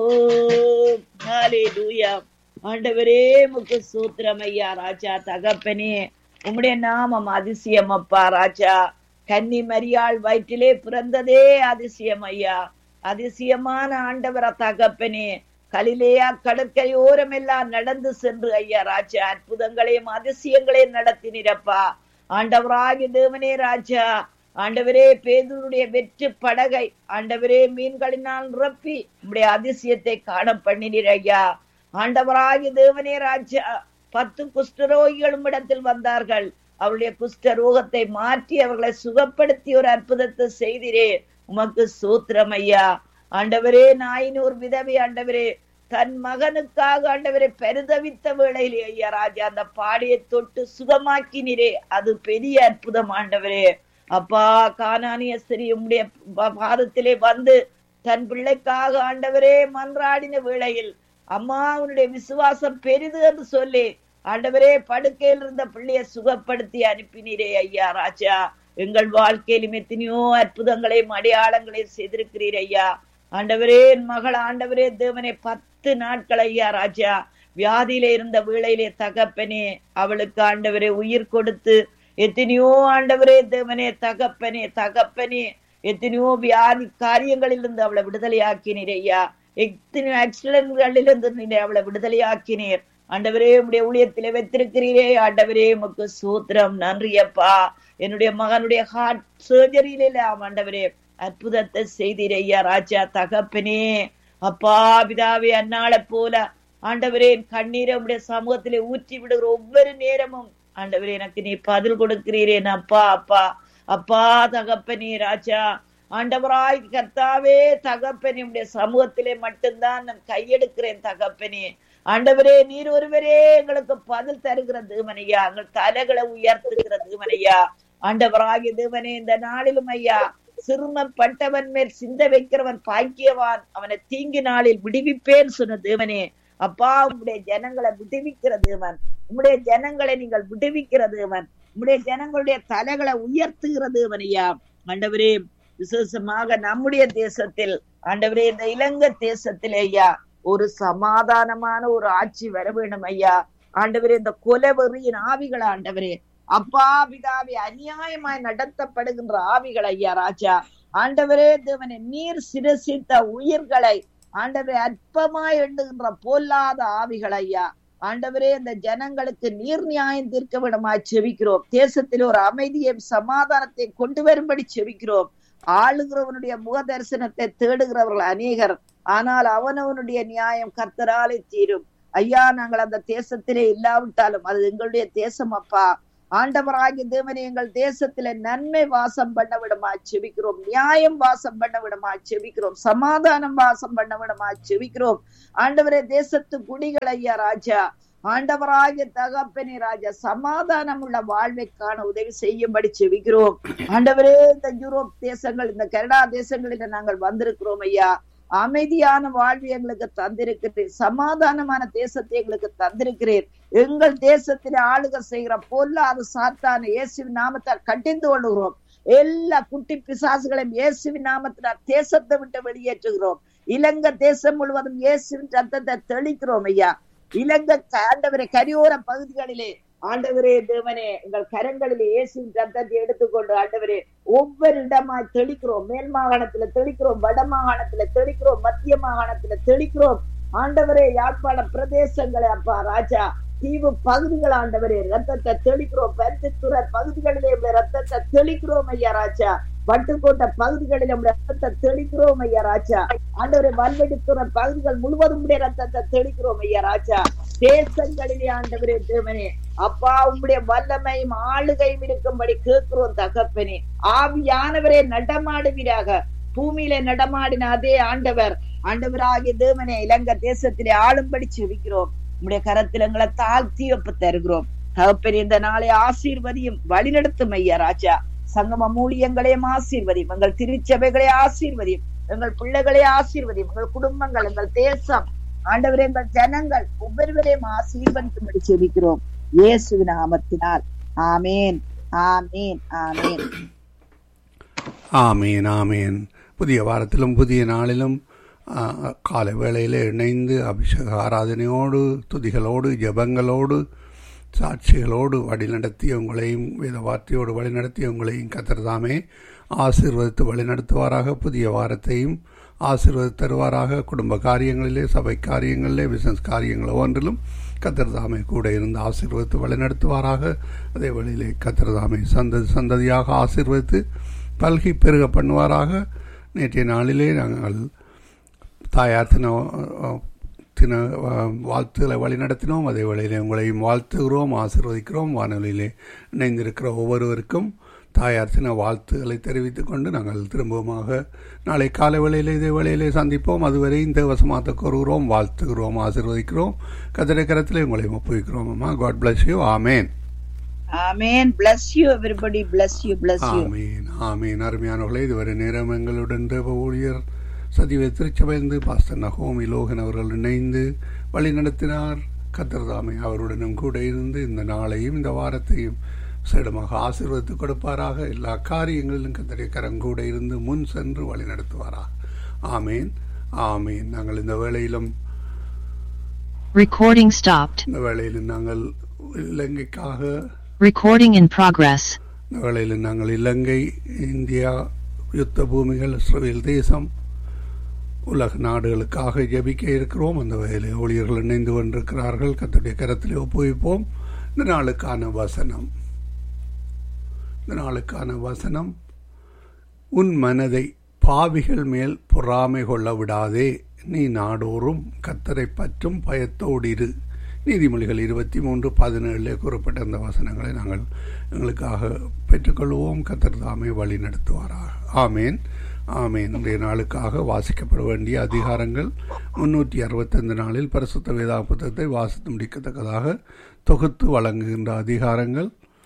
ஹalleluya ஆண்டவரே முக்கு சூத்திரம் ஐயா ராஜா தகப்பனே உம்முடைய நாமம் அதிசயம் அப்பா ராஜா கன்னி மரியாள் வயிற்றிலே பிறந்ததே அதிசயம் ஐயா அதிசயமான ஆண்டவர தகப்பனே கலிலேயா கடற்கரையோரம் எல்லாம் நடந்து சென்று ஐயா ராஜா அற்புதங்களையும் அதிசயங்களையும் நடத்தினிரப்பா ஆண்டவராகி தேவனே ராஜா ஆண்டவரே பேதுருடைய வெற்று படகை ஆண்டவரே மீன்களினால் நிரப்பி உடைய அதிசயத்தை காண பண்ணினீர் ஐயா ஆண்டவராகி தேவனே ராஜா பத்து குஷ்டரோகிகளும் இடத்தில் வந்தார்கள் அவருடைய குஷ்ட ரோகத்தை மாற்றி அவர்களை சுகப்படுத்தி ஒரு அற்புதத்தை செய்திரே உமக்கு சூத்திரம் ஐயா ஆண்டவரே நாயினூர் விதவை ஆண்டவரே தன் மகனுக்காக ஆண்டவரை பெருதவித்த வேளையிலே ஐயா ராஜா அந்த பாடியை தொட்டு சுகமாக்கினீரே அது பெரிய அற்புதம் ஆண்டவரே அப்பா கானானிய ஸ்திரீ உம்முடைய பா- பாதத்திலே வந்து தன் பிள்ளைக்காக ஆண்டவரே மன்றாடின வேளையில் அம்மா உன்னுடைய விசுவாசம் பெரிது என்று சொல்லி ஆண்டவரே படுக்கையில் இருந்த பிள்ளையை சுகப்படுத்தி அனுப்பினீரே ஐயா ராஜா எங்கள் வாழ்க்கையிலும் எத்தனையோ அற்புதங்களையும் அடையாளங்களையும் செய்திருக்கிறீர் ஐயா ஆண்டவரே என் மகள் ஆண்டவரே தேவனே பத்து நாட்கள் ஐயா ராஜா வியாதியில இருந்த வேளையிலே தகப்பனே அவளுக்கு ஆண்டவரே உயிர் கொடுத்து எத்தனையோ ஆண்டவரே தேவனே தகப்பனே தகப்பனே எத்தனையோ வியாதி காரியங்களில் இருந்து அவளை விடுதலையாக்கினீர் ஐயா எத்தனையோ ஆக்சிடென்ட்களில் இருந்து நீர் அவளை விடுதலையாக்கினீர் ஆண்டவரே உடைய ஊழியத்திலே வைத்திருக்கிறீரே ஆண்டவரே உமக்கு சூத்திரம் நன்றி அப்பா என்னுடைய மகனுடைய ஹார்ட் சர்ஜரியில ஆண்டவரே அற்புதத்தை செய்தீர் ஐயா ராஜா தகப்பனே அப்பா பிதாவே அன்னாளை போல ஆண்டவரே என் கண்ணீரை உடைய சமூகத்திலே ஊற்றி விடுகிற ஒவ்வொரு நேரமும் ஆண்டவரே எனக்கு நீ பதில் கொடுக்கிறீரேன் அப்பா அப்பா அப்பா தகப்பனே ராஜா ஆண்டவராய் கர்த்தாவே தகப்பனே உடைய சமூகத்திலே மட்டும்தான் நான் கையெடுக்கிறேன் தகப்பனே ஆண்டவரே நீர் ஒருவரே எங்களுக்கு பதில் தருகிற தேவனையா எங்கள் தலைகளை உயர்த்துகிற தேவனையா ஆண்டவராகிய தேவனே இந்த நாளிலும் ஐயா சிறுமப்பட்டவன் மேல் சிந்த வைக்கிறவன் பாக்கியவான் அவனை தீங்கு நாளில் விடுவிப்பேன் சொன்ன தேவனே அப்பா உம்முடைய ஜனங்களை விடுவிக்கிற தேவன் உம்முடைய ஜனங்களை நீங்கள் விடுவிக்கிற தேவன் உம்முடைய ஜனங்களுடைய தலைகளை உயர்த்துகிற தேவனையா ஆண்டவரே விசேஷமாக நம்முடைய தேசத்தில் ஆண்டவரே இந்த இலங்கை தேசத்தில் ஐயா ஒரு சமாதானமான ஒரு ஆட்சி வர வேண்டும் ஐயா ஆண்டவரே இந்த கொலவெறியின் ஆவிகள் ஆண்டவரே அப்பா பிதாவே அநியாயமாய் நடத்தப்படுகின்ற ஆவிகள் ஐயா ராஜா ஆண்டவரே தேவனே நீர் சிரசித்த உயிர்களை ஆண்டவரே அற்பமாய் எண்ணுகின்ற பொல்லாத ஆவிகள் ஐயா ஆண்டவரே இந்த ஜனங்களுக்கு நீர் நியாயம் தீர்க்க விடமா செவிக்கிறோம் தேசத்தில் ஒரு அமைதியை சமாதானத்தை கொண்டு வரும்படி செவிக்கிறோம் ஆளுகிறவனுடைய முக தரிசனத்தை தேடுகிறவர்கள் அநேகர் ஆனால் அவனவனுடைய நியாயம் கர்த்தராலே தீரும் ஐயா நாங்கள் அந்த தேசத்திலே இல்லாவிட்டாலும் அது எங்களுடைய தேசம் அப்பா ஆண்டவராகிய தேவனே எங்கள் தேசத்தில நன்மை வாசம் பண்ண விடமா செபிக்கிறோம் நியாயம் வாசம் பண்ண விடமா செபிக்கிறோம் சமாதானம் வாசம் பண்ண விடமா செபிக்கிறோம் ஆண்டவரே தேசத்து குடிகள் ஐயா ராஜா ஆண்டவராகிய தகப்பனே ராஜா சமாதானம் உள்ள வாழ்வை காண உதவி செய்யும்படி செவிக்கிறோம் ஆண்டவரே இந்த யூரோப் தேசங்கள் இந்த கனடா தேசங்களில நாங்கள் வந்திருக்கிறோம் ஐயா அமைதியான வாழ்வு எங்களுக்கு தந்திருக்கிறீர் சமாதானமான தேசத்தை எங்களுக்கு தந்திருக்கிறீர் எங்கள் தேசத்திலே ஆளுக செய்கிற பொல்லாத சாத்தான இயேசுவின் நாமத்தால் கட்டிந்து கொள்ளுகிறோம் எல்லா குட்டி பிசாசுகளையும் இயேசுவின் நாமத்தினால் தேசத்தை விட்டு வெளியேற்றுகிறோம் இலங்கை தேசம் முழுவதும் இயேசுவின் ரத்தத்தை தெளிக்கிறோம் ஐயா இலங்கை ஆண்டவரை கரியோர பகுதிகளிலே ஆண்டவரே தேவனே எங்கள் கரங்களிலே இயேசுவின் ரத்தத்தை எடுத்துக்கொண்டு ஆண்டவரே ஒவ்வொரு இடமாய் தெளிக்கிறோம் மேல் மாகாணத்துல தெளிக்கிறோம் வட மாகாணத்துல தெளிக்கிறோம் மத்திய மாகாணத்துல தெளிக்கிறோம் ஆண்டவரே யாழ்ப்பாண பிரதேசங்களை அப்பா ராஜா தீவு பகுதிகள் ஆண்டவரே ரத்தத்தை தெளிக்கிறோம் பருத்தித்துறை பகுதிகளிலே உடைய ரத்தத்தை தெளிக்கிறோம் ஐயா ராஜா பட்டுக்கோட்டை பகுதிகளில் உடைய ரத்தத்தை தெளிக்கிறோம் ஐயா ராஜா ஆண்டவரே வல்வெடித்துறை பகுதிகள் முழுவதும் உடைய ரத்தத்தை தெளிக்கிறோம் ஐயா ராஜா தேசங்களிலே ஆண்டவரே தேவனே அப்பா உம்முடைய வல்லமையும் ஆளுகையும் இருக்கும்படி கேட்கிறோம் தகப்பனே ஆவியானவரே நடமாடுவீராக பூமியில நடமாடின அதே ஆண்டவர் ஆண்டவராகிய தேவனே இலங்கை தேசத்திலே ஆளும்படி செவிக்கிறோம் உம்முடைய கரத்தில் எங்களை தாழ்த்தி ஒப்பு தருகிறோம் தகப்பனே இந்த நாளை ஆசீர்வதியும் வழிநடத்தும் ஐயா ராஜா சங்கம மூலியங்களையும் ஆசீர்வதியும் எங்கள் திருச்சபைகளை ஆசீர்வதியும் எங்கள் பிள்ளைகளை ஆசீர்வதியும் எங்கள் குடும்பங்கள் எங்கள் தேசம் ஆண்டவரே எங்கள் ஜனங்கள் ஒவ்வொருவரையும் ஆசீர்வதிக்கும்படி செபிக்கிறோம் இயேசு நாமத்தினால் ஆமேன் ஆமேன் ஆமேன் ஆமேன் ஆமேன் புதிய வாரத்திலும் புதிய நாளிலும் ஆஹ், காலை வேளையிலே இணைந்து அபிஷேக ஆராதனையோடு துதிகளோடு ஜெபங்களோடு சாட்சிகளோடு வழிநடத்தி உங்களையும் வேத வார்த்தையோடு வழிநடத்தி உங்களையும் கத்தர்தாமே ஆசீர்வதித்து வழிநடத்துவாராக புதிய வாரத்தையும் ஆசீர்வதி தருவாராக குடும்ப காரியங்களிலே சபை காரியங்களிலே பிசினஸ் காரியங்கள் ஒவ்வொன்றிலும் கத்தர்தாமே கூட இருந்து ஆசீர்வதித்து வழிநடத்துவாராக அதே வழியிலே கத்தர்தாமே சந்ததி சந்ததியாக ஆசீர்வதித்து பல்கி பெருக பண்ணுவாராக நேற்றைய நாளிலே நாங்கள் தாயார் தின தின அஹ், வாழ்த்துக்களை வழிநடத்தினோம் அதே வேளையிலே உங்களையும் வாழ்த்துகிறோம் ஆசீர்வதிக்கிறோம் வானொலியிலே இணைந்திருக்கிற ஒவ்வொருவருக்கும் தாயார் தின வாழ்த்துக்களை தெரிவித்துக் கொண்டு நாங்கள் திரும்பவுமாக நாளை காலை வேளையிலே இதே வேளையிலே சந்திப்போம் அதுவரை இந்த வசமாத்த கூறுகிறோம் வாழ்த்துகிறோம் ஆசீர்வதிக்கிறோம் கதிரை கரத்திலே உங்களை ஒப்புவிக்கிறோம் அம்மா God bless you amen amen bless you everybody bless you bless you ஆமீன் ஆமீன் அருமையானவர்களே இதுவரை நேரம் எங்களுடன் தேவ ஊழியர் சதிவை திருச்சபைந்து பாஸ்டர் நகோமி லோகன் அவர்கள் இணைந்து வழி நடத்தினார் கத்திரதாமை அவருடனும் கூட இருந்து இந்த நாளையும் இந்த வாரத்தையும் சிடமாக ஆசீர்வதித்து கொடுப்பாராக எல்லா காரியங்களிலும் கத்தரை கரங்கூட இருந்து முன் சென்று வழி நடத்துவாராக ஆமீன் ஆமீன் நாங்கள் இந்த வேளையிலும் Recording stopped. இந்த வேளையிலும் நாங்கள் இலங்கைக்காக Recording in progress. இந்த வேளையில் நாங்கள் இலங்கை இந்தியா யுத்த பூமிகள் இஸ்ரேல் தேசம் உலக நாடுகளுக்காக ஜெபிக்க இருக்கிறோம் அந்த வகையில் ஊழியர்கள் இணைந்து கொண்டிருக்கிறார்கள் கத்துடைய கரத்திலே ஒப்புவிப்போம் இந்த நாளுக்கான வசனம் இந்த நாளுக்கான வசனம் உன் மனதை பாவிகள் மேல் பொறாமை கொள்ள விடாதே நீ நாடோறும் கத்தரை பற்றும் பயத்தோடு இரு நீதிமொழிகள் இருபத்தி மூன்று பதினேழிலே கூறப்பட்ட அந்த வசனங்களை நாங்கள் எங்களுக்காக பெற்றுக்கொள்வோம் கத்தர் தாமே வழி நடத்துவாராக ஆமேன் ஆமேன் இன்றைய நாளுக்காக வாசிக்கப்பட வேண்டிய அதிகாரங்கள் முன்னூற்றி அறுபத்தைந்து நாளில் பரிசுத்த வேதா புத்தகத்தை வாசித்து முடிக்கத்தக்கதாக தொகுத்து வழங்குகின்ற அதிகாரங்கள்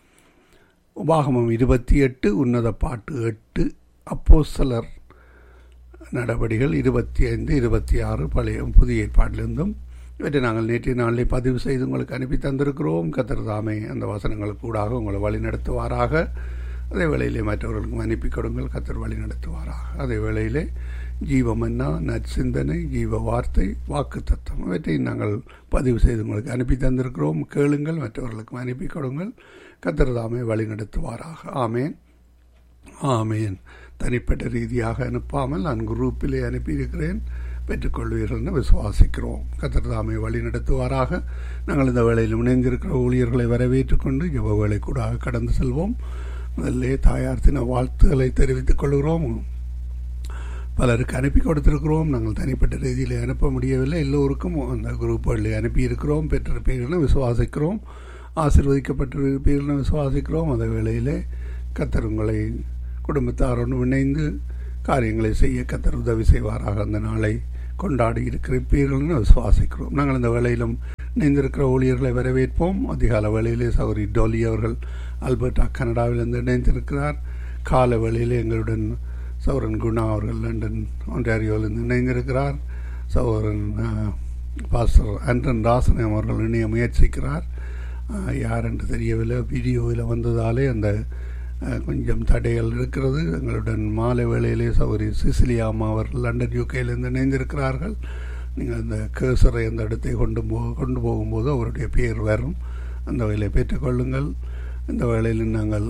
உபாகமம் இருபத்தி எட்டு உன்னத பாட்டு எட்டு அப்போஸ்தலர் நடவடிகள் இருபத்தி ஐந்து இருபத்தி ஆறு பழைய புதிய ஏற்பாட்டிலிருந்தும் இவற்றை நாங்கள் நேற்றைய நாளிலே பதிவு செய்து உங்களுக்கு அனுப்பி தந்திருக்கிறோம் கத்தர் தாமே அந்த வசனங்களுக்கு கூடாக உங்களை வழி நடத்துவாராக அதே வேளையிலே மற்றவர்களுக்கும் அனுப்பி கொடுங்கள் கத்தர் வழி நடத்துவாராக அதே வேளையிலே ஜீவமன்னா நற்சிந்தனை ஜீவ வார்த்தை வாக்கு தத்துவம் இவற்றை நாங்கள் பதிவு செய்து உங்களுக்கு அனுப்பி தந்திருக்கிறோம் கேளுங்கள் மற்றவர்களுக்கும் அனுப்பி கொடுங்கள் கத்தர் தாமே வழி நடத்துவாராக ஆமேன் ஆமேன் தனிப்பட்ட ரீதியாக அனுப்பாமல் நான் குரூப்பிலே அனுப்பியிருக்கிறேன் பெற்றுக்கொள்வீர்கள் என்று விசுவாசிக்கிறோம் கத்தர் தாமே வழி நடத்துவாராக நாங்கள் இந்த வேளையில் இணைந்திருக்கிற ஊழியர்களை வரவேற்றுக் கொண்டு ஜப வேலை கூட கடந்து செல்வோம் முதல்ல தாயார் தின வாழ்த்துக்களை தெரிவித்துக் கொள்கிறோம் பலருக்கு அனுப்பி கொடுத்திருக்கிறோம் நாங்கள் தனிப்பட்ட ரீதியில் அனுப்ப முடியவில்லை எல்லோருக்கும் அந்த குரூப்புகளில் அனுப்பியிருக்கிறோம் பெற்றிருப்பீர்கள்னு விசுவாசிக்கிறோம் ஆசிர்வதிக்கப்பட்டிருப்பீர்கள்னு விசுவாசிக்கிறோம் அந்த வேளையிலே கத்தர் உங்களை குடும்பத்தாரோடு இணைந்து காரியங்களை செய்ய கத்தர் உதவி செய்வாராக அந்த நாளை கொண்டாடி இருக்கிறீர்கள்னு விசுவாசிக்கிறோம் நாங்கள் இந்த வேளையிலும் இணைந்திருக்கிற ஊழியர்களை வரவேற்போம் அதிகால வேளையிலே சௌரி டோலி அவர்கள் அல்பர்டா கனடாவிலிருந்து இணைந்திருக்கிறார் கால வேளையிலே எங்களுடன் சௌரன் குணா அவர்கள் லண்டன் ஒன்றாரியோவிலிருந்து இணைந்திருக்கிறார் சௌரன் பாஸ்டர் ஆண்டன் ராசன் அவர்கள் இணைய முயற்சிக்கிறார் அஹ், யார் என்று தெரியவில்லை வீடியோவில் வந்ததாலே அந்த அஹ், கொஞ்சம் தடைகள் இருக்கிறது எங்களுடன் மாலை வேளையிலே சௌரி சிசிலியா அம்மா அவர்கள் லண்டன் யூகேலேருந்து இணைந்திருக்கிறார்கள் நீங்கள் அந்த கேசரை அந்த இடத்தை கொண்டு போ கொண்டு போகும்போது அவருடைய பெயர் வரும் அந்த வேலையை பெற்றுக்கொள்ளுங்கள் இந்த வேளையில் நாங்கள்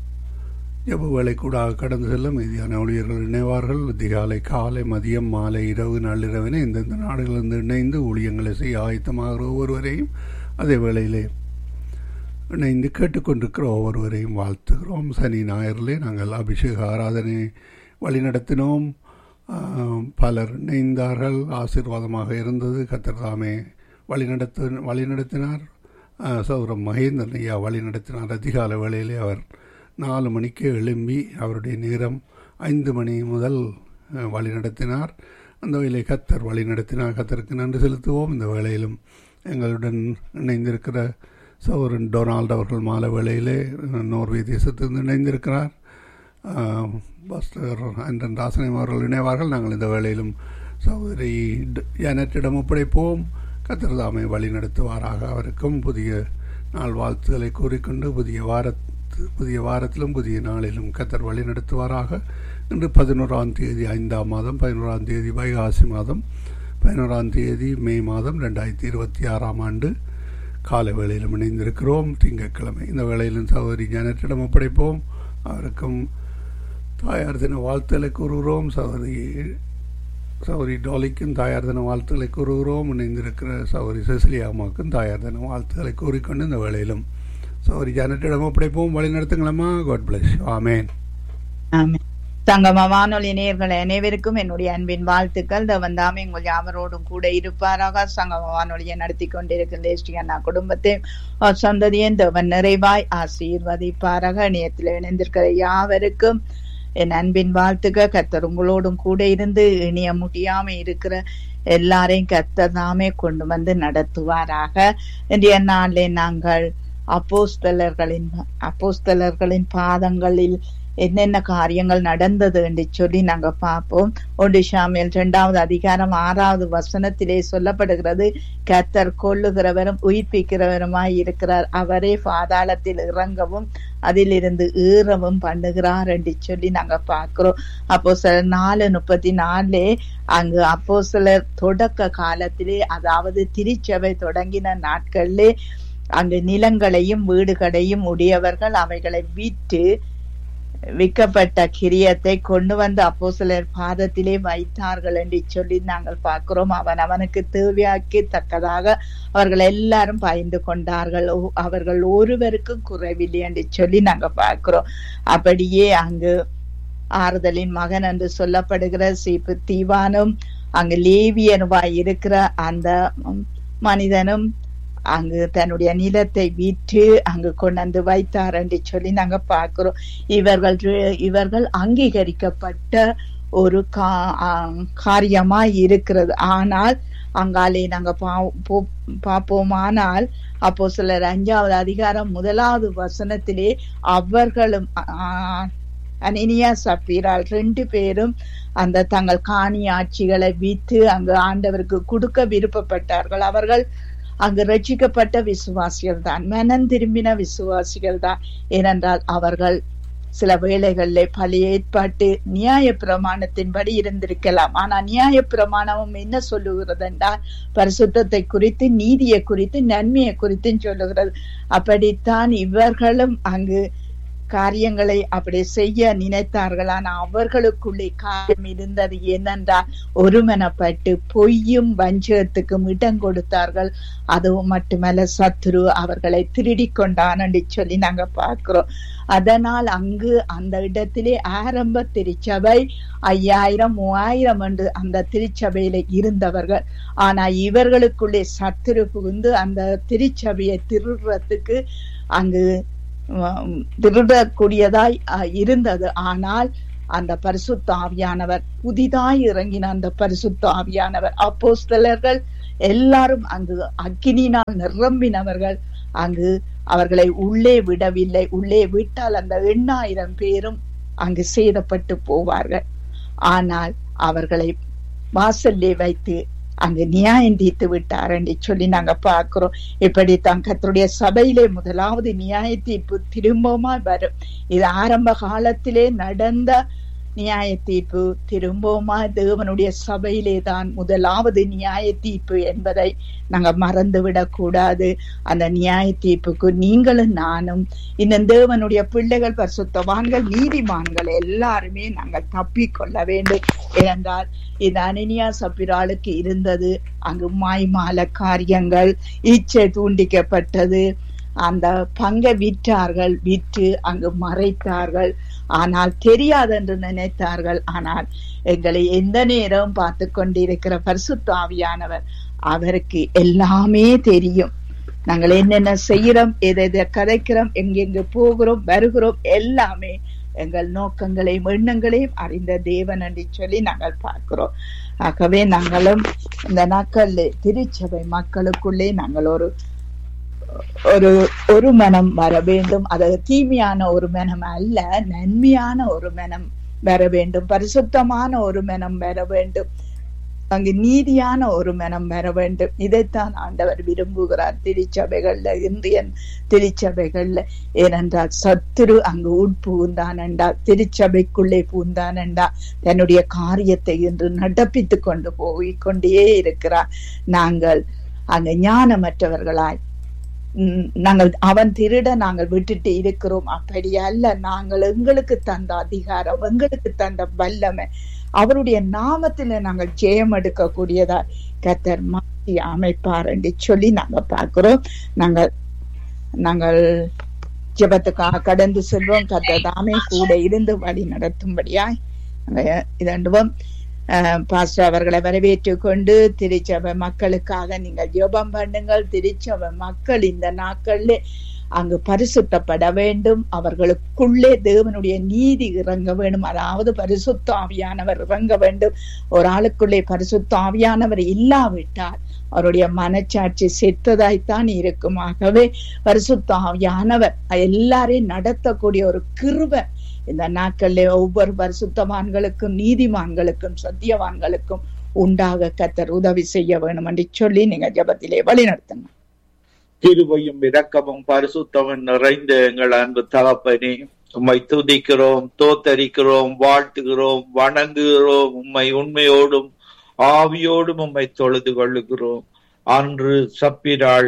ஜப வேலை கூட கடந்து செல்ல மீதியான ஊழியர்கள் இணைவார்கள் அதிகாலை காலை மதியம் மாலை இரவு நள்ளிரவினை இந்தந்த நாடுகளிலிருந்து இணைந்து ஊழியங்களை செய்ய ஆயத்தமாகிற ஒவ்வொருவரையும் அதே வேளையிலே இணைந்து கேட்டுக்கொண்டிருக்கிற ஒவ்வொருவரையும் வாழ்த்துகிறோம் சனி ஞாயிறிலே நாங்கள் அபிஷேக ஆராதனை வழிநடத்தினோம் ஆம், பலர் இணைந்தார்கள் ஆசீர்வாதமாக இருந்தது கத்தர் தாமே வழிநடத்து வழிநடத்தினார் ஆ, சௌரம் மகேந்திரன் ஐயா வழிநடத்தினார் அதிகாலை வேளையிலே அவர் நாலு மணிக்கு எழும்பி அவருடைய நேரம் ஐந்து மணி முதல் அஹ், வழிநடத்தினார் அந்த வேலை கத்தர் வழிநடத்தினார் கத்தருக்கு நன்றி செலுத்துவோம் இந்த வேளையிலும் எங்களுடன் இணைந்திருக்கிற சௌரன் டொனால்ட் அவர்கள் மாலை வேளையிலே அஹ், நோர்வே தேசத்திலிருந்து இணைந்திருக்கிறார் ஆஹ், பாஸ்டர் அண்டன் ராசனம் அவர்கள் இணைவார்கள் நாங்கள் இந்த வேளையிலும் சகோதரி ட- ஜானட்டிடம் ஒப்படைப்போம் கத்திரதாமை வழி நடத்துவாராக அவருக்கும் புதிய நாள் வாழ்த்துக்களை கூறிக்கொண்டு புதிய வாரத்தை புதிய வாரத்திலும் புதிய நாளிலும் கத்தர் வழி நடத்துவாராக இன்று பதினோராம் தேதி ஐந்தாம் மாதம் பதினோராம் தேதி வைகாசி மாதம் பதினோராம் தேதி மே மாதம் ரெண்டாயிரத்தி இருபத்தி ஆறாம் ஆண்டு காலை வேளையிலும் இணைந்திருக்கிறோம் திங்கட்கிழமை இந்த வேளையிலும் சகோதரி ஜானத்திடம் ஒப்படைப்போம் அவருக்கும் தாயார் தின வாழ்த்துக்களை கூறுகிறோம் சகோதரி சௌரி டாலிக்கும் தாயார் தின வாழ்த்துக்களை கூறுகிறோம் இணைந்திருக்கிற சௌரி செசிலியா அம்மாவுக்கும் தாயார் தின வாழ்த்துக்களை கூறிக்கொண்டு இந்த வேளையிலும் சௌரி ஜானட்டிடம் ஒப்படைப்போம் வழி நடத்துங்களம்மா காட் பிளஸ் ஆமேன் ஆமென். சங்கம வானொலி நேயர்கள் அனைவருக்கும் என்னுடைய அன்பின் வாழ்த்துக்கள் தவன் தாமே உங்கள் யாவரோடும் கூட இருப்பாராக சங்கம வானொலியை நடத்தி கொண்டிருக்கின்ற ஸ்ரீ அண்ணா குடும்பத்தை அவர் சந்ததியின் தவன் நிறைவாய் ஆசீர்வதிப்பாராக இணையத்தில் இணைந்திருக்கிற யாவருக்கும் என் அன்பின் வாழ்த்துக்கள் கர்த்தர் உங்களோடும் கூட இருந்து இணைய முடியாம இருக்கிற எல்லாரையும் கர்த்தர் தாமே கொண்டு வந்து நடத்துவாராக இன்றைய நாளிலே நாங்கள் அப்போஸ்தலர்களின் அப்போஸ்தலர்களின் பாதங்களில் என்னென்ன காரியங்கள் நடந்தது என்று சொல்லி நாங்க பார்ப்போம் ஒன்று சாமியல் இரண்டாவது அதிகாரம் ஆறாவது வசனத்திலே சொல்லப்படுகிறது கத்தர் கொல்லுகிறவரும் உயிர்ப்பிக்கிறவருமாய் இருக்கிறார் அவரே பாதாளத்தில் இறங்கவும் அதிலிருந்து ஈரவும் பண்ணுகிறார் என்று சொல்லி நாங்க பார்க்கிறோம் அப்போ சிலர் நாலு முப்பத்தி நாலுலே அங்கு அப்போ சிலர் தொடக்க காலத்திலே அதாவது திருச்சபை தொடங்கின நாட்களிலே அங்கு நிலங்களையும் வீடுகளையும் உடையவர்கள் அவைகளை விற்று விற்கப்பட்ட கிரியத்தை கொண்டு வந்து அப்போ சிலர் பாதத்திலே வைத்தார்கள் என்று சொல்லி நாங்கள் பார்க்கிறோம் அவன் அவனுக்கு தேவையாக்கி தக்கதாக அவர்கள் எல்லாரும் பயந்து கொண்டார்கள் ஓ- அவர்கள் ஒருவருக்கும் குறைவில்லை என்று சொல்லி நாங்க பார்க்கிறோம் அப்படியே அங்கு ஆறுதலின் மகன் என்று சொல்லப்படுகிற சீப்பு தீவானும் அங்கு லேவியனுவாய் இருக்கிற அந்த ம், மனிதனும் அங்கு தன்னுடைய நிலத்தை விற்று அங்கு கொண்டாந்து வைத்தார் என்று சொல்லி நாங்க பார்க்கிறோம் இவர்கள் ரு- இவர்கள் அங்கீகரிக்கப்பட்ட ஒரு கா ஆ- காரியமாய் இருக்கிறது ஆனால் அங்காலே நாங்க பா- போ- பார்ப்போமானால் அப்போ சிலர் அஞ்சாவது அதிகாரம் முதலாவது வசனத்திலே அவர்களும் ஆ- அனினியா சப்பீரால் ரெண்டு பேரும் அந்த தங்கள் காணி ஆட்சிகளை விற்று அங்கு ஆண்டவருக்கு கொடுக்க விருப்பப்பட்டார்கள் அவர்கள் அங்கு ரட்சிக்கப்பட்ட விசுவாசிகள் தான் மனம் திரும்பின விசுவாசிகள் தான் ஏனென்றால் அவர்கள் சில வேளைகளிலே பழைய ஏற்பாட்டு நியாய பிரமாணத்தின்படி இருந்திருக்கலாம் ஆனா நியாய பிரமாணமும் என்ன சொல்லுகிறது என்றால் பரிசுத்தத்தை குறித்து நீதியை குறித்து நன்மையை குறித்து சொல்லுகிறது அப்படித்தான் இவர்களும் அங்கு காரியங்களை அப்படி செய்ய நினைத்தார்கள் ஆனா அவர்களுக்குள்ளே காரியம் இருந்தது என்னென்றால் ஒருமனப்பட்டு பொய்யும் வஞ்சகத்துக்கும் இடம் கொடுத்தார்கள் அதுவும் மட்டுமல்ல சத்துரு அவர்களை திருடி கொண்டான் என்று சொல்லி நாங்க பார்க்கிறோம் அதனால் அங்கு அந்த இடத்திலே ஆரம்ப திருச்சபை ஐயாயிரம் மூவாயிரம் என்று அந்த திருச்சபையில இருந்தவர்கள் ஆனா இவர்களுக்குள்ளே சத்துரு புகுந்து அந்த திருச்சபையை திருடுறதுக்கு அங்கு உம், திருடக்கூடியதாய் அஹ், இருந்தது ஆனால் அந்த பரிசுத்த ஆவியானவர் புதிதாய் இறங்கின அந்த பரிசுத்த ஆவியானவர் அப்போஸ்தலர்கள் எல்லாரும் அங்கு அக்கினினால் நிரம்பினவர்கள் அங்கு அவர்களை உள்ளே விடவில்லை உள்ளே விட்டால் அந்த எண்ணாயிரம் பேரும் அங்கு சேதப்பட்டு போவார்கள் ஆனால் அவர்களை வாசல்லே வைத்து அங்கு நியாயம் தீர்த்து விட்டார் என்று சொல்லி நாங்க பார்க்கிறோம் இப்படித்தான் கர்த்தருடைய சபையிலே முதலாவது நியாய தீர்ப்பு திரும்பவுமா வரும் இது ஆரம்ப காலத்திலே நடந்த நியாய தீர்ப்பு திரும்பவுமா தேவனுடைய சபையிலே தான் முதலாவது நியாய தீர்ப்பு என்பதை நாங்க மறந்துவிடக் கூடாது அந்த நியாய தீர்ப்புக்கு நீங்களும் நானும் இந்த தேவனுடைய பிள்ளைகள் பரிசுத்தவான்கள் நீதிமான்கள் எல்லாருமே நாங்கள் தப்பிக்கொள்ள வேண்டும் ஏனென்றால் இது அனனியா சப்பிராளுக்கு இருந்தது அங்கு மாய்மால காரியங்கள் இச்சை தூண்டிக்கப்பட்டது அந்த பங்கை விற்றார்கள் விற்று அங்கு மறைத்தார்கள் ஆனால் தெரியாதென்று நினைத்தார்கள் ஆனால் எங்களை எந்த நேரம் பார்த்து கொண்டிருக்கிற பரிசுத்த ஆவியானவர் அவருக்கு எல்லாமே தெரியும் நாங்கள் என்னென்ன செய்யறோம் எதை எதை கதைக்கிறோம் எங்கெங்க போகிறோம் வருகிறோம் எல்லாமே எங்கள் நோக்கங்களையும் எண்ணங்களையும் அறிந்த தேவன் என்று சொல்லி நாங்கள் பார்க்கிறோம் ஆகவே நாங்களும் இந்த நாட்களில் திருச்சபை மக்களுக்குள்ளே நாங்கள் ஒரு ஒரு ஒரு மனம் வர வேண்டும் அது தீமையான ஒரு மனம் அல்ல நன்மையான ஒரு மனம் வர வேண்டும் பரிசுத்தமான ஒரு மனம் வர வேண்டும் அங்கு நீதியான ஒரு மனம் வர வேண்டும் இதைத்தான் ஆண்டவர் விரும்புகிறார் திருச்சபைகள்ல இந்திய திருச்சபைகள்ல ஏனென்றால் சத்துரு அங்கு உட்புகுந்தான் என்றா திருச்சபைக்குள்ளே பூந்தான் என்றா தன்னுடைய காரியத்தை இன்று நடப்பித்து கொண்டு போய் கொண்டே இருக்கிறார் நாங்கள் அங்கு ஞானமற்றவர்களாய் உம், நாங்கள் அவன் திருட நாங்கள் விட்டுட்டு இருக்கிறோம் அப்படி அல்ல நாங்கள் எங்களுக்கு தந்த அதிகாரம் எங்களுக்கு தந்த வல்லமை அவருடைய நாமத்துல நாங்கள் ஜெயம் எடுக்கக்கூடியதா கத்தர் மாற்றி அமைப்பார் என்று சொல்லி நாங்க பார்க்கிறோம் நாங்கள் நாங்கள் ஜெபத்துக்காக கடந்து செல்வோம் கத்தர் தாமே கூட இருந்து வழி நடத்தும்படியாய் நாங்க இதண்டுவோம் பாஸ்டர் அவர்களை வரவேற்றுக் கொண்டு திருச்சபை மக்களுக்காக நீங்கள் ஜெபம் பண்ணுங்கள் திருச்சபை மக்கள் இந்த நாட்கள்ல அங்கு பரிசுத்தப்பட வேண்டும் அவர்களுக்குள்ளே தேவனுடைய நீதி இறங்க வேண்டும் அதாவது பரிசுத்த ஆவியானவர் இறங்க வேண்டும் ஒரு ஆளுக்குள்ளே பரிசுத்த ஆவியானவர் இல்லாவிட்டால் அவருடைய மனச்சாட்சி செத்ததாய்த்தான் இருக்கும் ஆகவே பரிசுத்த ஆவியானவர் எல்லாரையும் நடத்தக்கூடிய ஒரு கிருபை இந்த நாட்கள்ல ஒவ்வொரு பரிசுத்தவான்களுக்கும் நீதிமான்களுக்கும் சத்தியவான்களுக்கும் உண்டாக கத்தர் உதவி செய்ய வேணும் என்று சொல்லி நீங்க ஜபத்திலே வழி நடத்தணும் கிருபையும் இரக்கமும் பரிசுத்தமும் நிறைந்த எங்கள் அன்பு தகப்பனே உம்மை துதிக்கிறோம் தோத்தரிக்கிறோம் வாழ்த்துகிறோம் வணங்குகிறோம் உம்மை உண்மையோடும் ஆவியோடும் உம்மை தொழுது கொள்ளுகிறோம் அன்று சப்பிராள்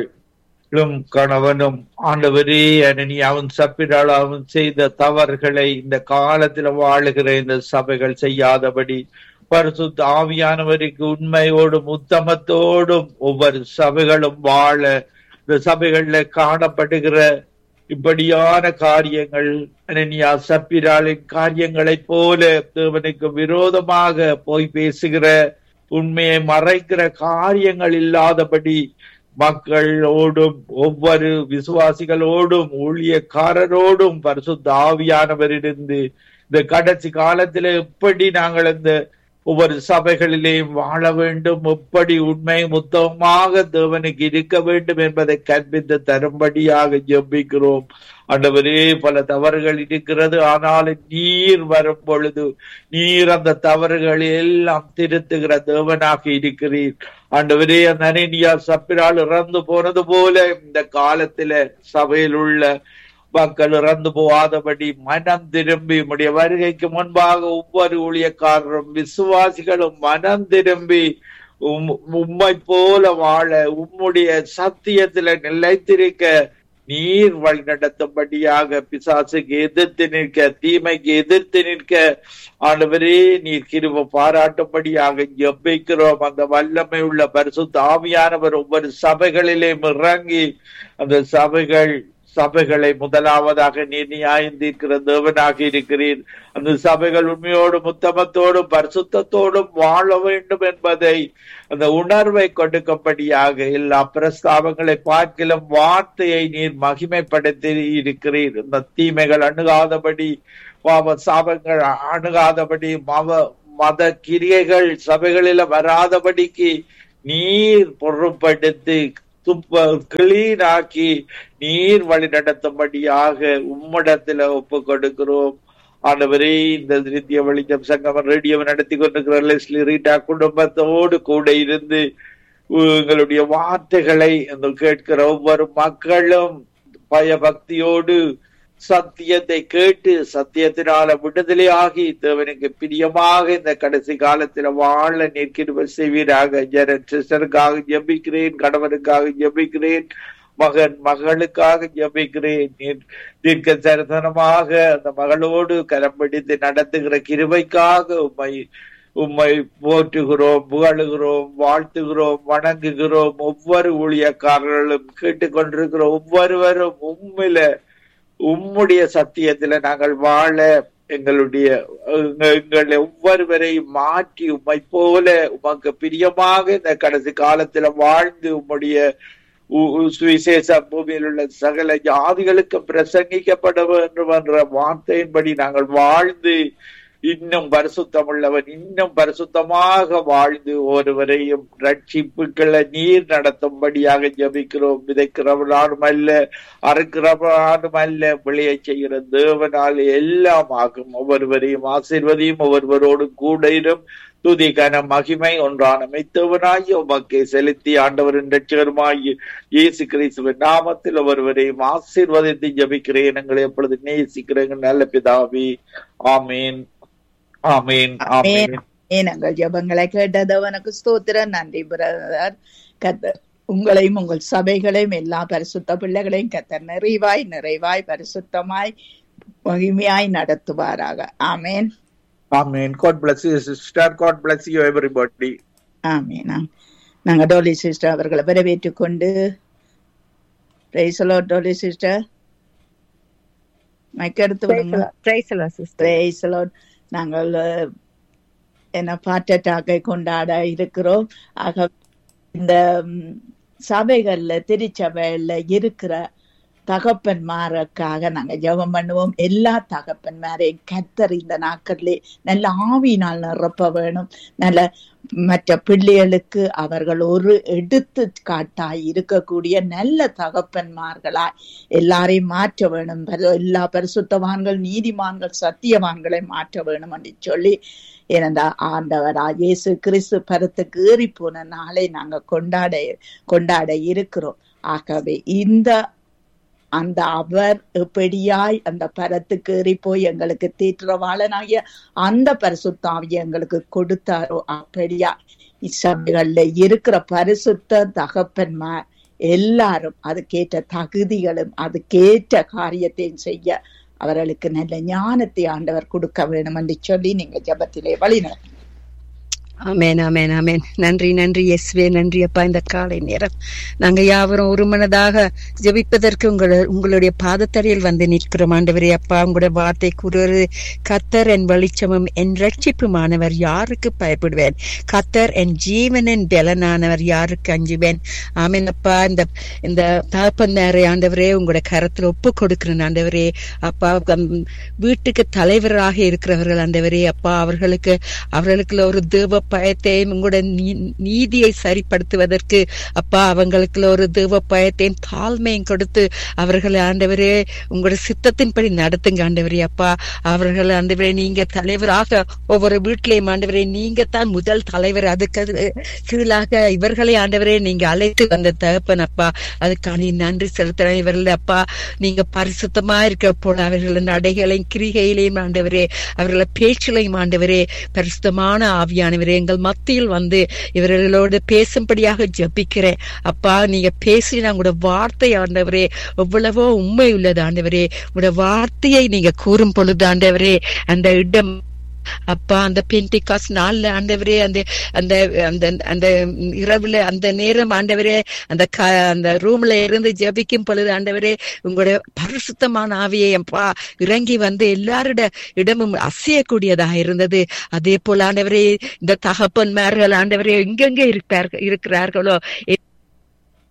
கணவனும் ஆண்டவரே அனனி அவன் சப்பிராள் அவன் செய்த தவறுகளை இந்த காலத்துல வாழுகிற இந்த சபைகள் செய்யாதபடி பரிசுத்த ஆவியானவருக்கு உண்மையோடும் உத்தமத்தோடும் ஒவ்வொரு சபைகளும் வாழ இந்த சபைகள்ல காணப்படுகிற இப்படியான காரியங்கள் அனனியா சப்பிராளின் காரியங்களைப் போல தேவனுக்கு விரோதமாக போய் பேசுகிற உண்மையை மறைக்கிற காரியங்கள் இல்லாதபடி மக்களோடும் ஒவ்வொரு விசுவாசிகளோடும் ஊழியக்காரரோடும் பரிசுத்த ஆவியானவரிருந்து இந்த கடைசி காலத்துல எப்படி நாங்கள் இந்த ஒவ்வொரு சபைகளிலேயும் வாழ வேண்டும் எப்படி உண்மை முத்தமாக தேவனுக்கு இருக்க வேண்டும் என்பதை கற்பித்து தரும்படியாக ஜெபிக்கிறோம் ஆண்டவரே பல தவறுகள் இருக்கிறது ஆனாலும் நீர் வரும் பொழுது நீர் அந்த தவறுகளை எல்லாம் திருத்துகிற தேவனாக இருக்கிறீர் ஆண்டவரே அந்த அனேனியா சப்பிரால் இறந்து போனது போல இந்த காலத்துல சபையில் உள்ள மக்கள் இறந்து போகாதபடி மனம் திரும்பி உடைய வருகைக்கு முன்பாக ஒவ்வொரு ஊழியக்காரரும் விசுவாசிகளும் மனம் திரும்பி உம்மை போல வாழ உம்முடைய சத்தியத்துல நிலைத்திருக்க நீர் வழி நடத்தும்படியாக பிசாசுக்கு எதிர்த்து நிற்க தீமைக்கு எதிர்த்து நிற்க ஆண்டவரே நீர் கிருப பாராட்டும்படியாக ஜெபிக்கிறோம் அந்த வல்லமை உள்ள பரிசுத்த ஆவியானவர் ஒவ்வொரு சபைகளிலேயும் இறங்கி அந்த சபைகள் சபைகளை முதலாவதாக நீர் நியாயந்திருக்கிற தேவனாக இருக்கிறீர் அந்த சபைகள் உண்மையோடும் உத்தமத்தோடும் பரிசுத்தத்தோடும் வாழ வேண்டும் என்பதை அந்த உணர்வை கொடுக்கும்படியாக எல்லா பிரஸ்தாபங்களை பார்க்கிலும் வார்த்தையை நீர் மகிமைப்படுத்தி இருக்கிறீர் இந்த தீமைகள் அணுகாதபடி பாவ சாபங்கள் அணுகாதபடி மவ மத கிரியைகள் சபைகளில வராதபடிக்கு நீர் பொருட்படுத்தி துப்ப கிளீன் ஆக்கி நீர் வழி நடத்தும்படியாக உம்மிடத்துல ஒப்பு கொடுக்கிறோம் ஆண்டவரே இந்த நித்திய வெளிச்சம் சங்கம் ரேடியோ நடத்தி கொண்டிருக்கிற லெஸ்லி ரீட்டா குடும்பத்தோடு கூட இருந்து எங்களுடைய வார்த்தைகளை கேட்கிற ஒவ்வொரு மக்களும் பயபக்தியோடு சத்தியத்தை கேட்டு சத்தியத்தினால விடுதலையாகி தேவனுக்கு பிரியமாக இந்த கடைசி காலத்துல வாழ நிற்கிற செய்வீராக ஜெரன் சிஸ்டருக்காக ஜபிக்கிறேன் கணவனுக்காக ஜபிக்கிறேன் மகன் மகளுக்காக ஜபிக்கிறேன் தீர்க்க சரிசனமாக அந்த மகளோடு கரம் பிடித்து நடத்துகிற கிருபைக்காக உண்மை உம்மை போற்றுகிறோம் புகழுகிறோம் வாழ்த்துகிறோம் வணங்குகிறோம் ஒவ்வொரு ஊழியக்காரர்களும் கேட்டுக்கொண்டிருக்கிற ஒவ்வொருவரும் உண்மையில உம்முடைய சத்தியத்துல நாங்கள் வாழ எங்களுடைய எங்களை ஒவ்வொருவரையும் மாற்றி உம்மை போல உமக்கு பிரியமாக இந்த கடைசி காலத்துல வாழ்ந்து உம்முடைய சுவிசேஷ பூமியில் உள்ள சகல ஜாதிகளுக்கு பிரசங்கிக்கப்பட வேண்டும் என்ற வார்த்தையின்படி நாங்கள் வாழ்ந்து இன்னும் பரிசுத்தம் உள்ளவன் இன்னும் பரிசுத்தமாக வாழ்ந்து ஒருவரையும் ரட்சிப்புகளை நீர் நடத்தும்படியாக ஜபிக்கிறோம் விதைக்கிறவனாலும் அல்ல அறுக்கிறவனாலும் அல்ல விளைய செய்கிற தேவனால் எல்லாம் ஆகும் ஒவ்வொருவரையும் ஆசீர்வதியும் ஒவ்வொருவரோடு கூட இரும் துதி கன மகிமை ஒன்றான மெத்தவனாகி உமக்கு செலுத்தி ஆண்டவரின் ரட்சகருமாகி இயேசு கிறிஸ்துவின் நாமத்தில் ஒருவரையும் ஆசீர்வதித்து ஜபிக்கிறேன் எங்களை எப்பொழுது நேசிக்கிறேன் நல்ல பிதாவி ஆமீன் ஆமீன் ஆமீன் ஏன் எங்கள் ஜபங்களை கேட்டதவனுக்கு ஸ்தோத்திரம் நன்றி பிரதர் கத்தர் உங்களையும் உங்கள் சபைகளையும் எல்லா பரிசுத்த பிள்ளைகளையும் கத்தர் நிறைவாய் நிறைவாய் பரிசுத்தமாய் மகிமையாய் நடத்துவாராக ஆமேன் ஆமீன் God bless you sister God bless you everybody amen ஆம். நாங்க டோலி சிஸ்டர் அவர்களை வரவேற்றுக் கொண்டு பிரைசலோ டோலி சிஸ்டர் மைக் எடுத்து விடுங்க Praise the Lord, sister. Praise the Lord. நாங்கள் அஹ், என்ன பாட்டட்டாக்கை கொண்டாட இருக்கிறோம் ஆக இந்த ம், சபைகள்ல திருச்சபைகள்ல இருக்கிற தகப்பன்மாருக்காக நாங்க ஜெபம் பண்ணுவோம் எல்லா தகப்பன்மாரையும் கத்தர் இந்த நாட்களிலே நல்ல ஆவியினால் நிரப்ப வேணும் நல்ல மற்ற பிள்ளைகளுக்கு அவர்கள் ஒரு எடுத்து காட்டாய் இருக்கக்கூடிய நல்ல தகப்பன்மார்களாய் எல்லாரையும் மாற்ற வேணும் பரி- எல்லா பரிசுத்தவான்கள் நீதிமான்கள் சத்தியவான்களை மாற்ற வேணும் என்று சொல்லி ஏனென்றா ஆண்டவரா இயேசு கிறிஸ்து பரத்துக்கு ஏறி போன நாளை நாங்க கொண்டாட கொண்டாட இருக்கிறோம் ஆகவே இந்த அந்த அவர் எப்படியாய் அந்த பரத்துக்கு ஏறி போய் எங்களுக்கு தீற்றவாளனாகிய அந்த பரிசுத்தாவியை எங்களுக்கு கொடுத்தாரோ அப்படியா இசபைகள்ல இருக்கிற பரிசுத்த தகப்பன்மார் எல்லாரும் அதுக்கேற்ற தகுதிகளும் அதுக்கேற்ற காரியத்தையும் செய்ய அவர்களுக்கு நல்ல ஞானத்தை ஆண்டவர் கொடுக்க வேணும் என்று சொல்லி நீங்க ஜெபத்திலே வழி நடத்துங்க. ஆமென் ஆமென் ஆமென் நன்றி நன்றி இயேசுவே நன்றி அப்பா இந்த காலை நேரம் நாங்க யாவரும் ஒரு மனதாக ஜெபிப்பதற்கு உங்கள உங்களுடைய பாதத்தடியில் வந்து நிற்கிறோம் ஆண்டவரே அப்பா உங்களுடைய வார்த்தை கூறுவது கத்தர் என் வெளிச்சமும் என் ரட்சிப்புமானவர் யாருக்கு பயப்படுவேன் கத்தர் என் ஜீவனின் பலனானவர் யாருக்கு அஞ்சுவேன் ஆமென் அப்பா இந்த இந்த தாப்பந்தாரை ஆண்டவரே உங்களுடைய கரத்துல ஒப்பு கொடுக்கிறேன் ஆண்டவரே அப்பா கம்- வீட்டுக்கு தலைவராக இருக்கிறவர்கள் ஆண்டவரே அப்பா அவர்களுக்கு அவர்களுக்குள்ள ஒரு தேவ பயத்தையும் உங்களோட நீ- நீதியை சரிப்படுத்துவதற்கு அப்பா அவங்களுக்குள்ள ஒரு தேவ பயத்தையும் தாழ்மையும் கொடுத்து அவர்களை ஆண்டவரே உங்களோட சித்தத்தின்படி நடத்துங்க ஆண்டவரே அப்பா அவர்கள் ஆண்டவரே நீங்க தலைவராக ஒவ்வொரு வீட்டிலையும் ஆண்டவரே நீங்க தான் முதல் தலைவர் அதுக்கு அது கீழாக இவர்களை ஆண்டவரே நீங்க அழைத்து வந்த தகப்பன் அப்பா அதுக்கான நன்றி செலுத்துறேன் இவர்கள் அப்பா நீங்க பரிசுத்தமா இருக்க போல அவர்களின் நடைகளையும் கிரிகையிலையும் ஆண்டவரே அவர்களை பேச்சிலையும் ஆண்டவரே பரிசுத்தமான ஆவியானவரே எங்கள் மத்தியில் வந்து இவர்களோடு பேசும்படியாக ஜெபிக்கிறேன் அப்பா நீங்க பேசின உங்களோட வார்த்தை ஆண்டவரே எவ்வளவோ உண்மை உள்ளது ஆண்டவரே உங்களோட வார்த்தையை நீங்க கூறும் பொழுது ஆண்டவரே அந்த இடம் அப்பா அந்த பெண்டிகாஸ் நாள்ல ஆண்டவரே அந்த அந்த அந்த அந்த இரவுல அந்த நேரம் ஆண்டவரே அந்த க- அந்த ரூம்ல இருந்து ஜெபிக்கும் பொழுது ஆண்டவரே உங்களுடைய பரிசுத்தமான ஆவியை அப்பா இறங்கி வந்து எல்லாரோட இடமும் அசையக்கூடியதாக இருந்தது அதே போல ஆண்டவரே இந்த தகப்பன்மார்கள் ஆண்டவரே எங்கெங்க இருப்பார்கள் இருக்கிறார்களோ